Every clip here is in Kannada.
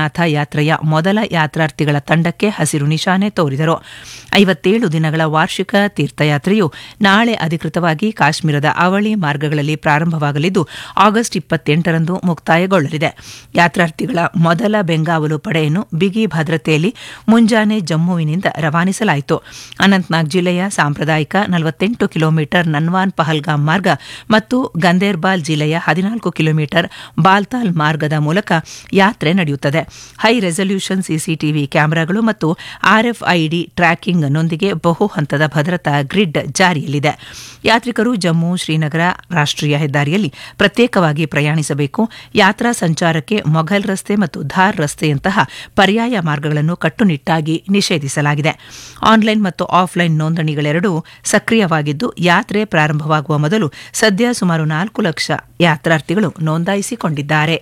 ಅಮರನಾಥ ಯಾತ್ರೆಯ ಮೊದಲ ಯಾತ್ರಾರ್ಥಿಗಳ ತಂಡಕ್ಕೆ ಹಸಿರು ನಿಶಾನೆ ತೋರಿದರು ಐವತ್ತೇಳು ದಿನಗಳ ವಾರ್ಷಿಕ ತೀರ್ಥಯಾತ್ರೆಯು ನಾಳೆ ಅಧಿಕೃತವಾಗಿ ಕಾಶ್ಮೀರದ ಅವಳಿ ಮಾರ್ಗಗಳಲ್ಲಿ ಪ್ರಾರಂಭವಾಗಲಿದ್ದು ಆಗಸ್ಟ್ ಇಪ್ಪತ್ತೆಂಟರಂದು ಮುಕ್ತಾಯಗೊಳ್ಳಲಿದೆ ಯಾತ್ರಾರ್ಥಿಗಳ ಮೊದಲ ಬೆಂಗಾವಲು ಪಡೆಯನ್ನು ಬಿಗಿ ಭದ್ರತೆಯಲ್ಲಿ ಮುಂಜಾನೆ ಜಮ್ಮುವಿನಿಂದ ರವಾನಿಸಲಾಯಿತು ಅನಂತನಾಗ್ ಜಿಲ್ಲೆಯ ಸಾಂಪ್ರದಾಯಿಕ ನಲವತ್ತೆಂಟು ಕಿಲೋಮೀಟರ್ ನನ್ವಾನ್ ಪಹಲ್ಗಾಮ್ ಮಾರ್ಗ ಮತ್ತು ಗಂದೇರ್ಬಾಲ್ ಜಿಲ್ಲೆಯ ಹದಿನಾಲ್ಕು ಕಿಲೋಮೀಟರ್ ಬಾಲ್ತಾಲ್ ಮಾರ್ಗದ ಮೂಲಕ ಯಾತ್ರೆ ನಡೆಯುತ್ತದೆ ಹೈ ರೆಸಲ್ಯೂಷನ್ ಸಿಸಿಟಿವಿ ಕ್ಯಾಮೆರಾಗಳು ಮತ್ತು ಆರ್ಎಫ್ಐಡಿ ಟ್ರ್ಯಾಕಿಂಗ್ನೊಂದಿಗೆ ಬಹು ಹಂತದ ಭದ್ರತಾ ಗ್ರಿಡ್ ಜಾರಿಯಲ್ಲಿದೆ ಯಾತ್ರಿಕರು ಜಮ್ಮು ಶ್ರೀನಗರ ರಾಷ್ಟ್ರೀಯ ಹೆದ್ದಾರಿಯಲ್ಲಿ ಪ್ರತ್ಯೇಕವಾಗಿ ಪ್ರಯಾಣಿಸಬೇಕು ಯಾತ್ರಾ ಸಂಚಾರಕ್ಕೆ ಮೊಘಲ್ ರಸ್ತೆ ಮತ್ತು ಧಾರ್ ರಸ್ತೆಯಂತಹ ಪರ್ಯಾಯ ಮಾರ್ಗಗಳನ್ನು ಕಟ್ಟುನಿಟ್ಟಾಗಿ ನಿಷೇಧಿಸಲಾಗಿದೆ ಆನ್ಲೈನ್ ಮತ್ತು ಆಫ್ಲೈನ್ ನೋಂದಣಿಗಳೆರಡೂ ಸಕ್ರಿಯವಾಗಿದ್ದು ಯಾತ್ರೆ ಪ್ರಾರಂಭವಾಗುವ ಮೊದಲು ಸದ್ಯ ಸುಮಾರು ನಾಲ್ಕು ಲಕ್ಷ ಯಾತ್ರಾರ್ಥಿಗಳು ನೋಂದಾಯಿಸಿಕೊಂಡಿದ್ದಾರೆ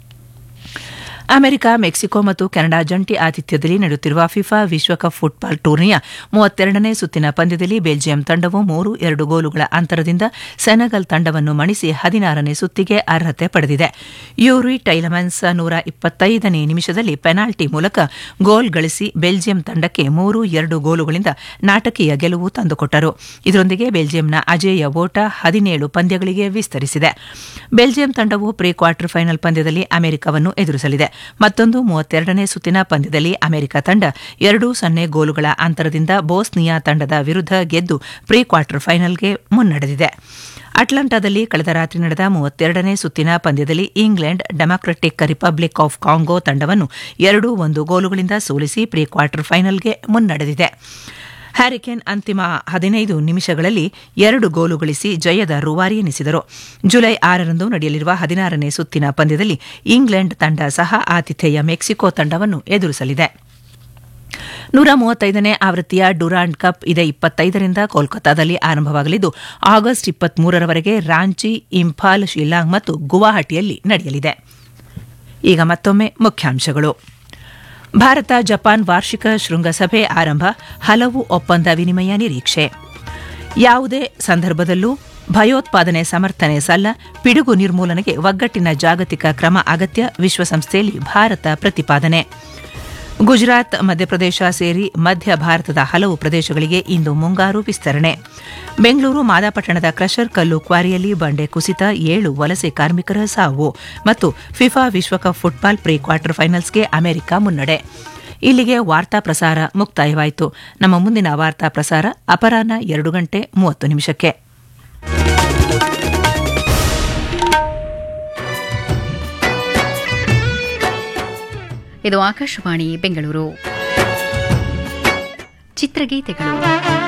ಅಮೆರಿಕ ಮೆಕ್ಸಿಕೋ ಮತ್ತು ಕೆನಡಾ ಜಂಟಿ ಆತಿಥ್ಯದಲ್ಲಿ ನಡೆಯುತ್ತಿರುವ ಫಿಫಾ ವಿಶ್ವಕಪ್ ಫುಟ್ಬಾಲ್ ಟೂರ್ನಿಯ ಮೂವತ್ತೆರಡನೇ ಸುತ್ತಿನ ಪಂದ್ಯದಲ್ಲಿ ಬೆಲ್ಜಿಯಂ ತಂಡವು ಮೂರು ಎರಡು ಗೋಲುಗಳ ಅಂತರದಿಂದ ಸೆನೆಗಲ್ ತಂಡವನ್ನು ಮಣಿಸಿ ಹದಿನಾರನೇ ಸುತ್ತಿಗೆ ಅರ್ಹತೆ ಪಡೆದಿದೆ ಯೂರಿ ಟೈಲಮನ್ಸ್ ನೂರ ಇಪ್ಪತ್ತೈದನೇ ನಿಮಿಷದಲ್ಲಿ ಪೆನಾಲ್ಟಿ ಮೂಲಕ ಗೋಲ್ ಗಳಿಸಿ ಬೆಲ್ಜಿಯಂ ತಂಡಕ್ಕೆ ಮೂರು ಎರಡು ಗೋಲುಗಳಿಂದ ನಾಟಕೀಯ ಗೆಲುವು ತಂದುಕೊಟ್ಟರು ಇದರೊಂದಿಗೆ ಬೆಲ್ಜಿಯಂನ ಅಜೇಯ ಓಟ ಹದಿನೇಳು ಪಂದ್ಯಗಳಿಗೆ ವಿಸ್ತರಿಸಿದೆ ಬೆಲ್ಜಿಯಂ ತಂಡವು ಪ್ರೀ ಕ್ವಾರ್ಟರ್ ಫೈನಲ್ ಪಂದ್ಯದಲ್ಲಿ ಅಮೆರಿಕವನ್ನು ಎದುರಿಸಲಿದೆ ಮತ್ತೊಂದು ಮೂವತ್ತೆರಡನೇ ಸುತ್ತಿನ ಪಂದ್ಯದಲ್ಲಿ ಅಮೆರಿಕ ತಂಡ ಎರಡು ಸೊನ್ನೆ ಗೋಲುಗಳ ಅಂತರದಿಂದ ಬೋಸ್ನಿಯಾ ತಂಡದ ವಿರುದ್ಧ ಗೆದ್ದು ಪ್ರೀ ಕ್ವಾರ್ಟರ್ ಫೈನಲ್ಗೆ ಮುನ್ನಡೆದಿದೆ ಅಟ್ಲಾಂಟಾದಲ್ಲಿ ಕಳೆದ ರಾತ್ರಿ ನಡೆದ ಮೂವತ್ತೆರಡನೇ ಸುತ್ತಿನ ಪಂದ್ಯದಲ್ಲಿ England Democratic Republic of Congo ತಂಡವನ್ನು ಎರಡೂ ಒಂದು ಗೋಲುಗಳಿಂದ ಸೋಲಿಸಿ ಪ್ರೀ ಕ್ವಾರ್ಟರ್ ಫೈನಲ್ಗೆ ಮುನ್ನಡೆದಿದೆ ಹ್ಯಾರಿಕೇನ್ ಅಂತಿಮ ಹದಿನೈದು ನಿಮಿಷಗಳಲ್ಲಿ ಎರಡು ಗೋಲು ಗಳಿಸಿ ಜಯದ ರೂವಾರಿ ಎನಿಸಿದರು ಜುಲೈ ಆರರಂದು ನಡೆಯಲಿರುವ ಹದಿನಾರನೇ ಸುತ್ತಿನ ಪಂದ್ಯದಲ್ಲಿ ಇಂಗ್ಲೆಂಡ್ ತಂಡ ಸಹ ಆತಿಥೇಯ ಮೆಕ್ಸಿಕೋ ತಂಡವನ್ನು ಎದುರಿಸಲಿದೆ ನೂರ ಮೂವತ್ತೈದನೇ ಆವೃತ್ತಿಯ ಡುರಾಂಡ್ ಕಪ್ ಇದೇ ಇಪ್ಪತ್ತೈದರಿಂದ ಕೋಲ್ಕತಾದಲ್ಲಿ ಆರಂಭವಾಗಲಿದ್ದು ಆಗಸ್ಟ್ ಇಪ್ಪತ್ಮೂರರವರೆಗೆ ರಾಂಚಿ ಇಂಫಾಲ್ ಶಿಲ್ಲಾಂಗ್ ಮತ್ತು ಗುವಾಹಟಿಯಲ್ಲಿ ನಡೆಯಲಿದೆ ಈಗ ಮತ್ತೊಮ್ಮೆ ಮುಖ್ಯಾಂಶಗಳು ಭಾರತ ಜಪಾನ್ ವಾರ್ಷಿಕ ಶೃಂಗಸಭೆ ಆರಂಭ ಹಲವು ಒಪ್ಪಂದ ವಿನಿಮಯ ನಿರೀಕ್ಷೆ ಯಾವುದೇ ಸಂದರ್ಭದಲ್ಲೂ ಭಯೋತ್ಪಾದನೆ ಸಮರ್ಥನೆ ಸಲ್ಲ ಪಿಡುಗು ನಿರ್ಮೂಲನೆಗೆ ಒಗ್ಗಟ್ಟಿನ ಜಾಗತಿಕ ಕ್ರಮ ಅಗತ್ಯ ವಿಶ್ವಸಂಸ್ಥೆಯಲ್ಲಿ ಭಾರತ ಪ್ರತಿಪಾದನೆ ಗುಜರಾತ್ ಮಧ್ಯಪ್ರದೇಶ ಸೇರಿ ಮಧ್ಯ ಭಾರತದ ಹಲವು ಪ್ರದೇಶಗಳಿಗೆ ಇಂದು ಮುಂಗಾರು ವಿಸ್ತರಣೆ ಬೆಂಗಳೂರು ಮಾದಾಪಟ್ಟಣದ ಕ್ರಷರ್ ಕಲ್ಲು ಕ್ವಾರಿಯಲ್ಲಿ ಬಂಡೆ ಕುಸಿತ ಏಳು ವಲಸೆ ಕಾರ್ಮಿಕರ ಸಾವು ಮತ್ತು ಫಿಫಾ ವಿಶ್ವಕಪ್ ಫುಟ್ಬಾಲ್ ಪ್ರೀ ಕ್ವಾರ್ಟರ್ ಫೈನಲ್ಸ್ಗೆ ಅಮೆರಿಕ ಮುನ್ನಡೆ ಇಲ್ಲಿಗೆ ವಾರ್ತಾ ಪ್ರಸಾರ ಮುಕ್ತಾಯವಾಯಿತು ನಮ್ಮ ಮುಂದಿನ ವಾರ್ತಾ ಪ್ರಸಾರ ಅಪರಾಹ್ನ ಎರಡು ಗಂಟೆ ಮೂವತ್ತು ನಿಮಿಷಕ್ಕೆ ಇದು ಆಕಾಶವಾಣಿ ಬೆಂಗಳೂರು ಚಿತ್ರಗೀತೆಗಳು